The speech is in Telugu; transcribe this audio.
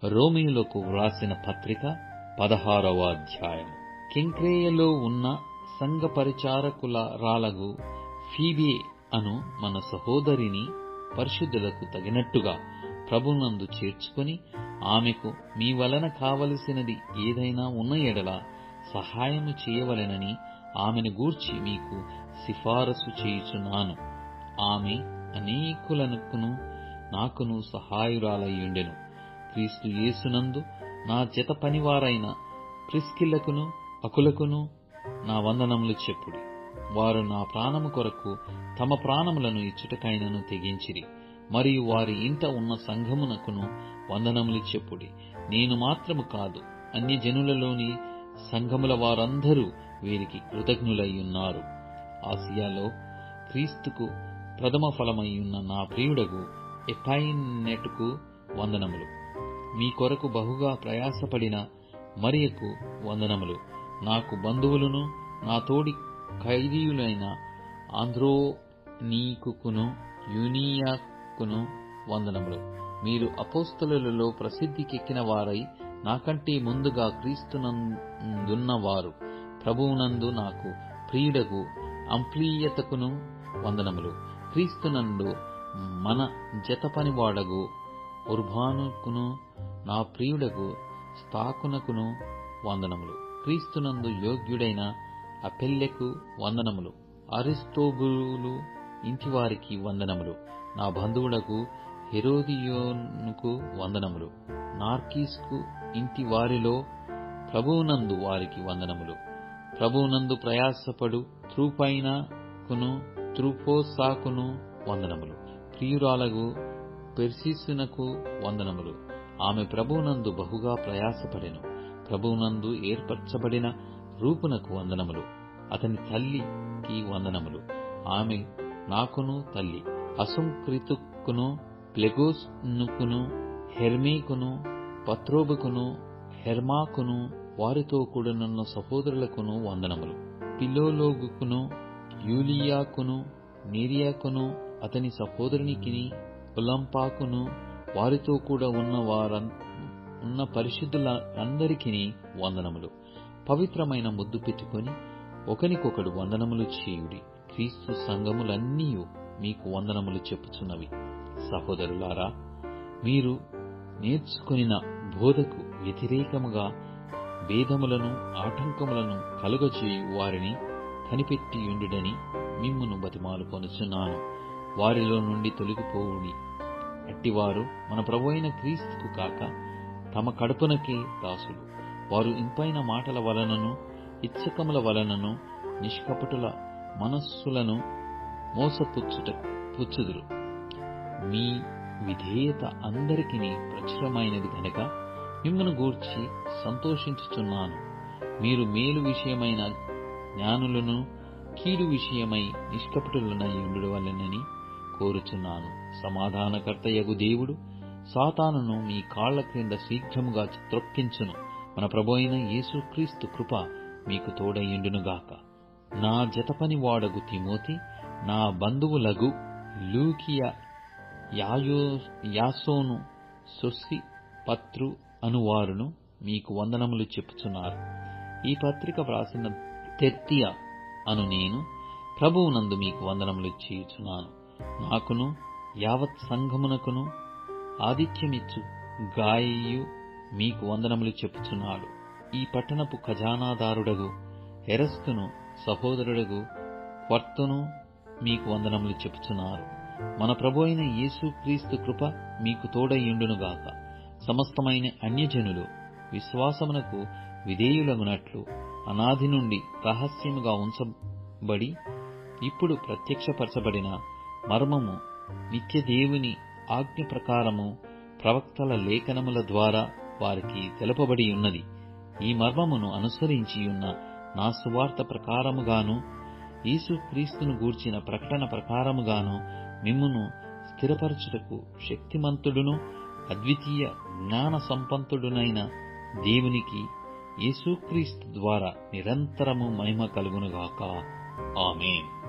రోమియోలకు వ్రాసిన పత్రిక పదహారవ అధ్యాయం కెంక్రేయలో ఉన్న సంఘ పరిచారకులరాలగు ఫీబే అను మన సహోదరిని పరిశుద్ధులకు తగినట్టుగా ప్రభునందు చేర్చుకొని ఆమెకు మీ వలన కావలసినది ఏదైనా ఉన్న ఎడల సహాయము చేయవలెనని ఆమెను గూర్చి మీకు సిఫారసు చేయుచున్నాను ఆమె అనేకులనుకును నాకును సహాయురాలయ్యుండెను క్రీస్తు యేసునందు నా జత పనివారైన ప్రిస్కిల్లకును అకులకును నా వందనములు చెప్పుడి వారు నా ప్రాణము కొరకు తమ ప్రాణములను ఇచ్చుటకైనను తెగించిరి మరియు వారి ఇంట ఉన్న సంఘమునకును వందనములు చెప్పుడి నేను మాత్రము కాదు అన్య జనులలోని సంఘముల వారందరూ వీరికి కృతజ్ఞులయ్యున్నారు ఆసియాలో క్రీస్తుకు ప్రథమ ఫలమయ్యున్న నా ప్రియుడగు ఎపైనెటుకు వందనములు మీ కొరకు బహుగా ప్రయాసపడిన మరియకు వందనములు నాకు బంధువులను నా తోడి ఖైదీయులైన ఆంధ్రోనీకును యూనియాకును వందనములు మీరు అపోస్తలులలో ప్రసిద్ధికెక్కిన వారై నాకంటే ముందుగా క్రీస్తునందున్నవారు ప్రభువునందు నాకు ప్రియుడగు అంప్లీయతకును వందనములు క్రీస్తునందు మన జత పనివాడగు ఉర్భానుకును నా ప్రియుడగు స్థాకునకును వందనములు క్రీస్తునందు యోగ్యుడైన అపెల్లెకు వందనములు అరిస్తోబులు ఇంటివారికి వందనములు నా బంధువులకు హెరోదియోనుకు వందనములు నార్కీస్కు ఇంటి వారిలో ప్రభువునందు వారికి వందనములు ప్రభువునందు ప్రయాసపడు త్రూపైనకును త్రూపోసాకును వందనములు ప్రియురాలగు పెర్సిసునకు వందనములు ఆమె ప్రభువునందు బహుగా ప్రయాసపడెను ప్రభువునందు ఏర్పరచబడిన రూపునకు వందనములు అతని తల్లికి వందనములు ఆమె నాకును తల్లి అసుంకృతుకును ప్లెగోస్నుకును హెర్మీకును పత్రోబుకును హెర్మాకును వారితో కూడనున్న సహోదరులకును వందనములు పిలోలోగుకును యూలియాకును నీరియాకును అతని సహోదరునికి ఉలంపాకును వారితో కూడా ఉన్న వారం ఉన్న పరిశుద్ధుల అందరికీ వందనములు పవిత్రమైన ముద్దు పెట్టుకొని ఒకనికొకడు వందనములు చేయుడి క్రీస్తు సంఘములన్నీ మీకు వందనములు చెప్పుచున్నవి సహోదరులారా మీరు నేర్చుకొనిన బోధకు వ్యతిరేకముగా భేదములను ఆటంకములను కలుగచేయు వారిని కనిపెట్టియుండుడని మిమ్మును బతిమాలు కొనుచున్నాను వారిలో నుండి తొలగిపోవుడి అట్టివారు మన ప్రభు అయిన క్రీస్తుకు కాక తమ కడుపునకే దాసులు వారు ఇంపైన మాటల వలనను ఇచ్చకముల వలనను నిష్కపటుల మనస్సులను మోసపుచ్చుట పుచ్చుదురు మీ విధేయత అందరికీ ప్రచురమైనది గనక మిమ్మను గూర్చి సంతోషించుచున్నాను మీరు మేలు విషయమైన జ్ఞానులను కీడు విషయమై నిష్కపటులనై ఉండు వలనని కోరుచున్నాను సమాధానకర్తయగు దేవుడు సాతానును మీ కాళ్ల క్రింద శీఘ్రముగా త్రొక్కించును మన ప్రభు అయిన యేసుక్రీస్తు కృప మీకు తోడయ్యుండునుగాక నా జతపని వాడగు తిమోతి నా బంధువులగు లూకియ యాయో యాసోను సొస్సి పత్రు అనువారును మీకు వందనములు చెప్పుచున్నారు ఈ పత్రిక వ్రాసిన తెత్తియ అను నేను ప్రభువునందు మీకు వందనములు చేయుచున్నాను నాకును యావత్ సంఘమునకును ఆతిథ్యమిచ్చు గాయు మీకు వందనములు చెప్పుచున్నాడు ఈ పట్టణపు ఖజానాదారుడగు హెరస్తును సహోదరుడగు క్వర్తును మీకు వందనములు చెప్పుచున్నారు మన ప్రభు అయిన యేసుక్రీస్తు కృప మీకు తోడయ్యుండునుగాక సమస్తమైన అన్యజనులు విశ్వాసమునకు విధేయులగునట్లు అనాది నుండి రహస్యముగా ఉంచబడి ఇప్పుడు ప్రత్యక్షపరచబడిన మర్మము నిత్య దేవుని ఆజ్ఞ ప్రకారము ప్రవక్తల లేఖనముల ద్వారా వారికి తెలుపబడి ఉన్నది ఈ మర్మమును అనుసరించి ఉన్న నా సువార్త ప్రకారముగాను యేసుక్రీస్తును గూర్చిన ప్రకటన ప్రకారముగాను మిమ్మును స్థిరపరచుటకు శక్తిమంతుడును అద్వితీయ జ్ఞాన సంపన్నుడునైన దేవునికి యేసుక్రీస్తు ద్వారా నిరంతరము మహిమ కలుగునుగాక ఆమేన్